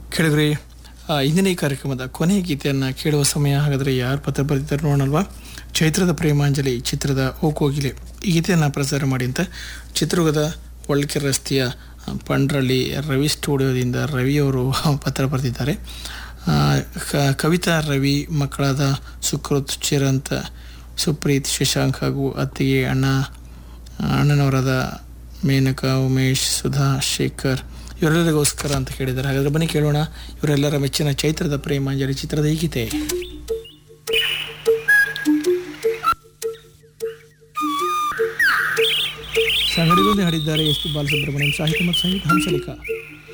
ಕೇಳಿದ್ರಿ ಆ, ಇಂದಿನ ಈ ಕಾರ್ಯಕ್ರಮದ ಕೊನೆಯ ಗೀತೆಯನ್ನು ಕೇಳುವ ಸಮಯ ಹಾಗಾದರೆ ಯಾರು ಪತ್ರ ಬರೆದಿದ್ದಾರೆ ನೋಡೋಣಲ್ವಾ ಚೈತ್ರದ ಪ್ರೇಮಾಂಜಲಿ ಚಿತ್ರದ ಓ ಕೋಗಿಲೆ ಈ ಗೀತೆಯನ್ನು ಪ್ರಸಾರ ಮಾಡಿ ಅಂತ ಚಿತ್ರದುರ್ಗದ ಹೊಳ್ಕೆರೆ ರಸ್ತೆಯ ಆ, ಪಂಡ್ರಳ್ಳಿ ರವಿ ಸ್ಟುಡಿಯೋದಿಂದ ರವಿಯವರು ಪತ್ರ ಬರೆದಿದ್ದಾರೆ ಆ, ಕ- ಕವಿತಾ ರವಿ ಮಕ್ಕಳಾದ ಸುಕೃತ್ ಚಿರಂತ್ ಸುಪ್ರೀತ್ ಶಶಾಂಕ್ ಹಾಗೂ ಅತ್ತಿಗೆ ಅಣ್ಣ ಅಣ್ಣನವರಾದ ಮೇನಕಾ ಉಮೇಶ್ ಸುಧಾ ಶೇಖರ್ ಇವರೆಲ್ಲರಿಗೋಸ್ಕರ ಅಂತ ಕೇಳಿದ್ದಾರೆ ಹಾಗಾದ್ರೆ ಬನ್ನಿ ಕೇಳೋಣ ಇವರೆಲ್ಲರ ಮೆಚ್ಚಿನ ಚೈತ್ರದ ಪ್ರೇಮಾಂಜಲಿ ಚಿತ್ರದ ಈ ಗೀತೆ ಸಂಗಡಿಗೊಂದು ಹಾಡಿದ್ದಾರೆ ಎಸ್ ಪಿ ಬಾಲಸುಬ್ರಹ್ಮಣ್ಯಂ ಸಾಹಿತ್ಯ ಮತ್ತು ಸಂಗೀತ ಹಂಸಲೇಖ